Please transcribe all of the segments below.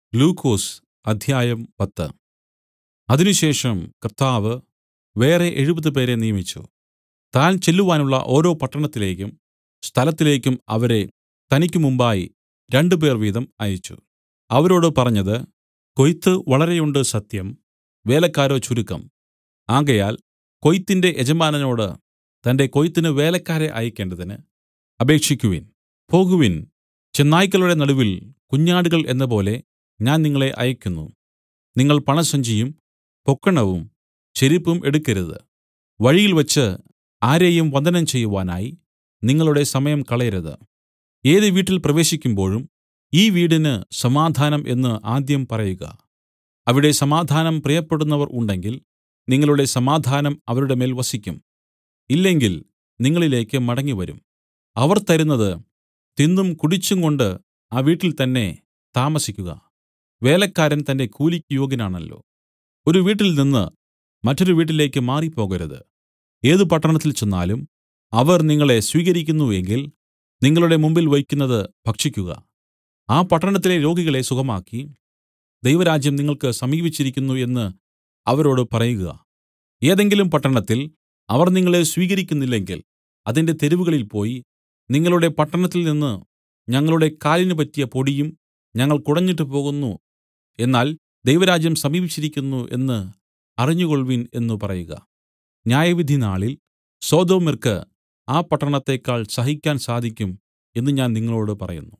ലൂക്കോസ് അദ്ധ്യായം പത്ത് അതിനുശേഷം കർത്താവ് വേറെ എഴുപത് പേരെ നിയമിച്ചു താൻ ചെല്ലുവാനുള്ള ഓരോ പട്ടണത്തിലേക്കും സ്ഥലത്തിലേക്കും അവരെ തനിക്ക് മുമ്പായി രണ്ടുപേർ വീതം അയച്ചു അവരോട് പറഞ്ഞത് കൊയ്ത്ത് വളരെയുണ്ട് സത്യം വേലക്കാരോ ചുരുക്കം ആകയാൽ കൊയ്ത്തിന്റെ യജമാനനോട് തന്റെ കൊയ്ത്തിന് വേലക്കാരെ അയക്കേണ്ടതിന് അപേക്ഷിക്കുവിൻ പോകുവിൻ ചെന്നായ്ക്കളുടെ നടുവിൽ കുഞ്ഞാടുകൾ എന്നപോലെ ഞാൻ നിങ്ങളെ അയയ്ക്കുന്നു നിങ്ങൾ പണസഞ്ചിയും പൊക്കണവും ചെരിപ്പും എടുക്കരുത് വഴിയിൽവച്ച് ആരെയും വന്ദനം ചെയ്യുവാനായി നിങ്ങളുടെ സമയം കളയരുത് ഏത് വീട്ടിൽ പ്രവേശിക്കുമ്പോഴും ഈ വീടിന് സമാധാനം എന്ന് ആദ്യം പറയുക അവിടെ സമാധാനം പ്രിയപ്പെടുന്നവർ ഉണ്ടെങ്കിൽ നിങ്ങളുടെ സമാധാനം അവരുടെ മേൽ വസിക്കും ഇല്ലെങ്കിൽ നിങ്ങളിലേക്ക് മടങ്ങിവരും അവർ തരുന്നത് തിന്നും കുടിച്ചുംകൊണ്ട് ആ വീട്ടിൽ തന്നെ താമസിക്കുക വേലക്കാരൻ തന്റെ കൂലിക്ക് യോഗ്യനാണല്ലോ ഒരു വീട്ടിൽനിന്ന് മറ്റൊരു വീട്ടിലേക്ക് മാറിപ്പോകരുത് ഏത് പട്ടണത്തിൽ ചെന്നാലും അവർ നിങ്ങളെ സ്വീകരിക്കുന്നു എങ്കിൽ നിങ്ങളുടെ മുമ്പിൽ വെയ്ക്കുന്നത് ഭക്ഷിക്കുക ആ പട്ടണത്തിലെ രോഗികളെ സുഖമാക്കി ദൈവരാജ്യം നിങ്ങൾക്ക് സമീപിച്ചിരിക്കുന്നു എന്ന് അവരോട് പറയുക ഏതെങ്കിലും പട്ടണത്തിൽ അവർ നിങ്ങളെ സ്വീകരിക്കുന്നില്ലെങ്കിൽ അതിന്റെ തെരുവുകളിൽ പോയി നിങ്ങളുടെ പട്ടണത്തിൽ നിന്ന് ഞങ്ങളുടെ കാലിന് പറ്റിയ പൊടിയും ഞങ്ങൾ കുടഞ്ഞിട്ട് പോകുന്നു എന്നാൽ ദൈവരാജ്യം സമീപിച്ചിരിക്കുന്നു എന്ന് അറിഞ്ഞുകൊൾവിൻ എന്നു പറയുക ന്യായവിധിനാളിൽ സൊദോമ്യർക്ക് ആ പട്ടണത്തേക്കാൾ സഹിക്കാൻ സാധിക്കും എന്ന് ഞാൻ നിങ്ങളോടു പറയുന്നു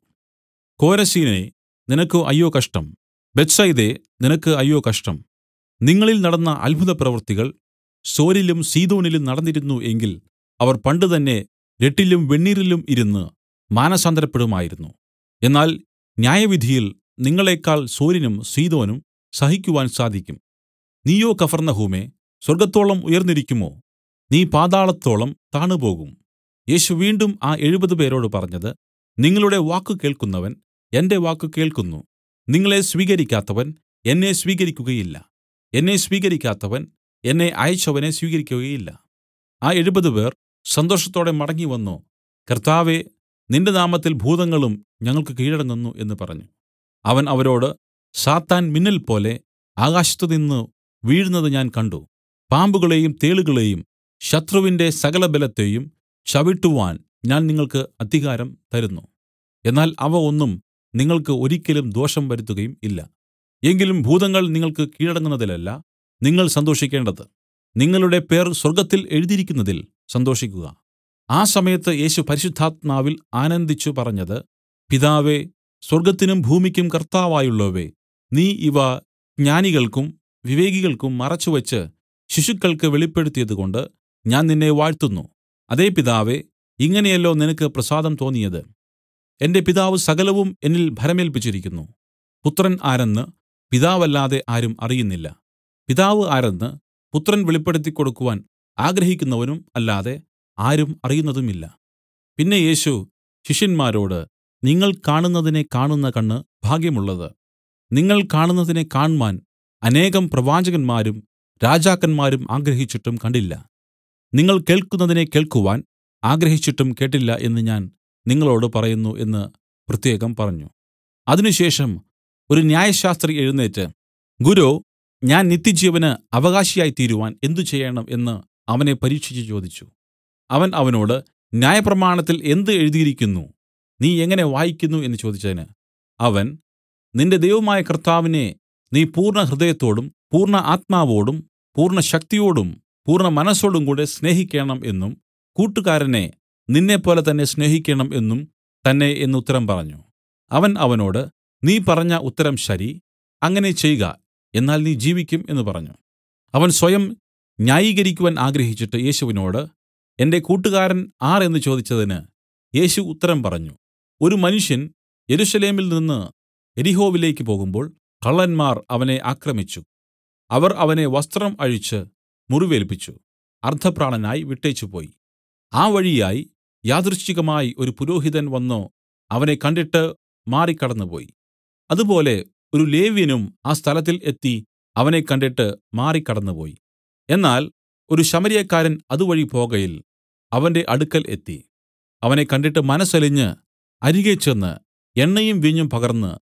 കോരസീനേ നിനക്ക് അയ്യോ കഷ്ടം ബേത്ത്സയിദേ നിനക്ക് അയ്യോ കഷ്ടം നിങ്ങളിൽ നടന്ന അത്ഭുതപ്രവൃത്തികൾ സോരിലും സീദോനിലും നടന്നിരുന്നു എങ്കിൽ അവർ പണ്ടുതന്നെ രട്ടിലും വെണ്ണീറിലും ഇരുന്ന് മാനസാന്തരപ്പെടുമായിരുന്നു എന്നാൽ ന്യായവിധിയിൽ നിങ്ങളെക്കാൾ സോരിനും സീദോനും സഹിക്കുവാൻ സാധിക്കും നീയോ കഫർന്നഹൂമേ സ്വർഗ്ഗത്തോളം ഉയർന്നിരിക്കുമോ നീ പാതാളത്തോളം താണുപോകും യേശു വീണ്ടും ആ എഴുപത് പേരോട് പറഞ്ഞത് നിങ്ങളുടെ വാക്ക് കേൾക്കുന്നവൻ എന്റെ വാക്ക് കേൾക്കുന്നു നിങ്ങളെ സ്വീകരിക്കാത്തവൻ എന്നെ സ്വീകരിക്കുകയില്ല എന്നെ സ്വീകരിക്കാത്തവൻ എന്നെ അയച്ചവനെ സ്വീകരിക്കുകയില്ല ആ എഴുപത് പേർ സന്തോഷത്തോടെ മടങ്ങിവന്നു കർത്താവേ നിന്റെ നാമത്തിൽ ഭൂതങ്ങളും ഞങ്ങൾക്ക് കീഴടങ്ങുന്നു എന്ന് പറഞ്ഞു അവൻ അവരോട് സാത്താൻ മിന്നൽ പോലെ ആകാശത്തുനിന്ന് വീഴുന്നത് ഞാൻ കണ്ട് പാമ്പുകളെയും തേളുകളെയും ശത്രുവിന്റെ സകലബലത്തെയും ചവിട്ടുവാൻ ഞാൻ നിങ്ങൾക്ക് അധികാരം തരുന്നു എന്നാൽ അവ ഒന്നും നിങ്ങൾക്ക് ഒരിക്കലും ദോഷം വരുത്തുകയും ഇല്ല എങ്കിലും ഭൂതങ്ങൾ നിങ്ങൾക്ക് കീഴടങ്ങുന്നതിലല്ല നിങ്ങൾ സന്തോഷിക്കേണ്ടത് നിങ്ങളുടെ പേർ സ്വർഗ്ഗത്തിൽ എഴുതിയിരിക്കുന്നതിൽ സന്തോഷിക്കുക ആ സമയത്ത് യേശു പരിശുദ്ധാത്മാവിൽ ആനന്ദിച്ചു പറഞ്ഞത് പിതാവേ സ്വർഗ്ഗത്തിനും ഭൂമിക്കും കർത്താവായുള്ളവേ നീ ഇവ ജ്ഞാനികൾക്കും വിവേകികൾക്കും മറച്ചുവെച്ച് ശിശുക്കൾക്ക് വെളിപ്പെടുത്തിയതുകൊണ്ട് ഞാൻ നിന്നെ വാഴ്ത്തുന്നു അതേ പിതാവേ ഇങ്ങനെയല്ലോ നിനക്ക് പ്രസാദം തോന്നിയത് എന്റെ പിതാവ് സകലവും എന്നിൽ ഭരമേൽപ്പിച്ചിരിക്കുന്നു പുത്രൻ ആരെന്ന് പിതാവല്ലാതെ ആരും അറിയുന്നില്ല പിതാവ് ആരെന്ന് പുത്രൻ വെളിപ്പെടുത്തിക്കൊടുക്കുവാൻ ആഗ്രഹിക്കുന്നവനും അല്ലാതെ ആരും അറിയുന്നതുമില്ല പിന്നെ യേശു ശിഷ്യന്മാരോട് നിങ്ങൾ കാണുന്നതിനെ കാണുന്ന കണ്ണ് ഭാഗ്യമുള്ളത് നിങ്ങൾ കാണുന്നതിനെ കാണ്മാൻ അനേകം പ്രവാചകന്മാരും രാജാക്കന്മാരും ആഗ്രഹിച്ചിട്ടും കണ്ടില്ല നിങ്ങൾ കേൾക്കുന്നതിനെ കേൾക്കുവാൻ ആഗ്രഹിച്ചിട്ടും കേട്ടില്ല എന്ന് ഞാൻ നിങ്ങളോട് പറയുന്നു എന്ന് പ്രത്യേകം പറഞ്ഞു അതിനുശേഷം ഒരു ന്യായശാസ്ത്രി എഴുന്നേറ്റ് ഗുരോ ഞാൻ നിത്യജീവന് അവകാശിയായി തീരുവാൻ എന്തു ചെയ്യണം എന്ന് അവനെ പരീക്ഷിച്ച് ചോദിച്ചു അവൻ അവനോട് ന്യായപ്രമാണത്തിൽ എന്ത് എഴുതിയിരിക്കുന്നു നീ എങ്ങനെ വായിക്കുന്നു എന്ന് ചോദിച്ചതിന് അവൻ നിന്റെ ദൈവമായ കർത്താവിനെ നീ പൂർണ്ണ ഹൃദയത്തോടും പൂർണ്ണ ആത്മാവോടും പൂർണ്ണ ശക്തിയോടും പൂർണ്ണ മനസ്സോടും കൂടെ സ്നേഹിക്കണം എന്നും കൂട്ടുകാരനെ നിന്നെപ്പോലെ തന്നെ സ്നേഹിക്കണം എന്നും തന്നെ എന്ന് ഉത്തരം പറഞ്ഞു അവൻ അവനോട് നീ പറഞ്ഞ ഉത്തരം ശരി അങ്ങനെ ചെയ്ക എന്നാൽ നീ ജീവിക്കും എന്ന് പറഞ്ഞു അവൻ സ്വയം ന്യായീകരിക്കുവാൻ ആഗ്രഹിച്ചിട്ട് യേശുവിനോട് എന്റെ കൂട്ടുകാരൻ ആർ എന്ന് ചോദിച്ചതിന് യേശു ഉത്തരം പറഞ്ഞു ഒരു മനുഷ്യൻ യെരൂശലേമിൽ നിന്ന് എരിഹോവിലേക്ക് പോകുമ്പോൾ കള്ളന്മാർ അവനെ ആക്രമിച്ചു അവർ അവനെ വസ്ത്രം അഴിച്ച് മുറിവേൽപ്പിച്ചു അർദ്ധപ്രാണനായി വിട്ടേച്ചുപോയി ആ വഴിയായി യാദൃശ്ചികമായി ഒരു പുരോഹിതൻ വന്നു അവനെ കണ്ടിട്ട് മാറിക്കടന്നുപോയി അതുപോലെ ഒരു ലേവ്യനും ആ സ്ഥലത്തിൽ എത്തി അവനെ കണ്ടിട്ട് മാറിക്കടന്നുപോയി എന്നാൽ ഒരു ശമര്യക്കാരൻ അതുവഴി പോകയിൽ അവന്റെ അടുക്കൽ എത്തി അവനെ കണ്ടിട്ട് മനസ്സലിഞ്ഞ് അരികെ ചെന്ന് എണ്ണയും വീഞ്ഞും പകർന്ന്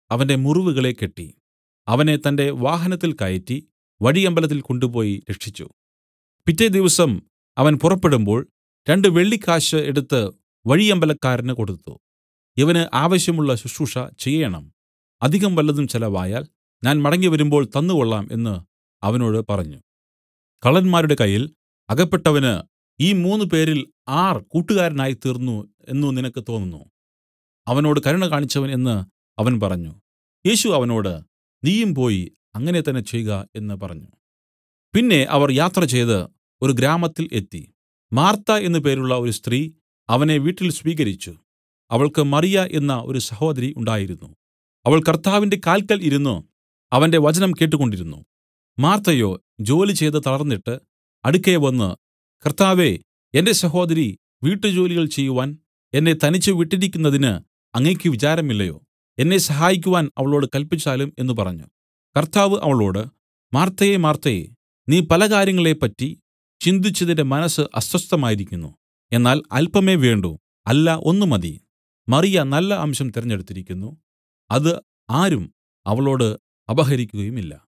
അവന്റെ മുറിവുകളെ കെട്ടി അവനെ തന്റെ വാഹനത്തിൽ കയറ്റി വഴിയമ്പലത്തിൽ കൊണ്ടുപോയി രക്ഷിച്ചു പിറ്റേ ദിവസം അവൻ പുറപ്പെടുമ്പോൾ രണ്ട് വെള്ളിക്കാശ് എടുത്ത് വഴിയമ്പലക്കാരന് കൊടുത്തു ഇവന് ആവശ്യമുള്ള ശുശ്രൂഷ ചെയ്യേണം അധികം വല്ലതും ചെലവായാൽ ഞാൻ മടങ്ങിവരുമ്പോൾ തന്നുകൊള്ളാം എന്ന് അവനോട് പറഞ്ഞു കള്ളന്മാരുടെ കയ്യിൽ അകപ്പെട്ടവന് ഈ മൂന്ന് പേരിൽ ആർ കൂട്ടുകാരനായി തീർന്നു എന്നു നിനക്ക് തോന്നുന്നു അവനോട് കരുണ കാണിച്ചവൻ എന്ന് അവൻ പറഞ്ഞു യേശു അവനോട് നീയും പോയി അങ്ങനെ തന്നെ ചെയ്ക എന്ന് പറഞ്ഞു പിന്നെ അവർ യാത്ര ചെയ്ത് ഒരു ഗ്രാമത്തിൽ എത്തി മാർത്ത എന്നു പേരുള്ള ഒരു സ്ത്രീ അവനെ വീട്ടിൽ സ്വീകരിച്ചു അവൾക്ക് മറിയ എന്ന ഒരു സഹോദരി ഉണ്ടായിരുന്നു അവൾ കർത്താവിന്റെ കാൽക്കൽ ഇരുന്നു അവന്റെ വചനം കേട്ടുകൊണ്ടിരുന്നു മാർത്തയോ ജോലി ചെയ്ത് തളർന്നിട്ട് അടുക്കെ വന്ന് കർത്താവേ എന്റെ സഹോദരി വീട്ടുജോലികൾ ചെയ്യുവാൻ എന്നെ തനിച്ചു വിട്ടിരിക്കുന്നതിന് അങ്ങയ്ക്ക് വിചാരമില്ലയോ എന്നെ സഹായിക്കുവാൻ അവളോട് കല്പിച്ചാലും എന്ന് പറഞ്ഞു കർത്താവ് അവളോട് മാർത്തയേ മാർത്തയേ നീ പല കാര്യങ്ങളെപ്പറ്റി ചിന്തിച്ചതിന്റെ മനസ്സ് അസ്വസ്ഥമായിരിക്കുന്നു എന്നാൽ അല്പമേ വേണ്ടൂ അല്ല ഒന്ന് മതി മറിയ നല്ല അംശം തിരഞ്ഞെടുത്തിരിക്കുന്നു അത് ആരും അവളോട് അപഹരിക്കുകയുമില്ല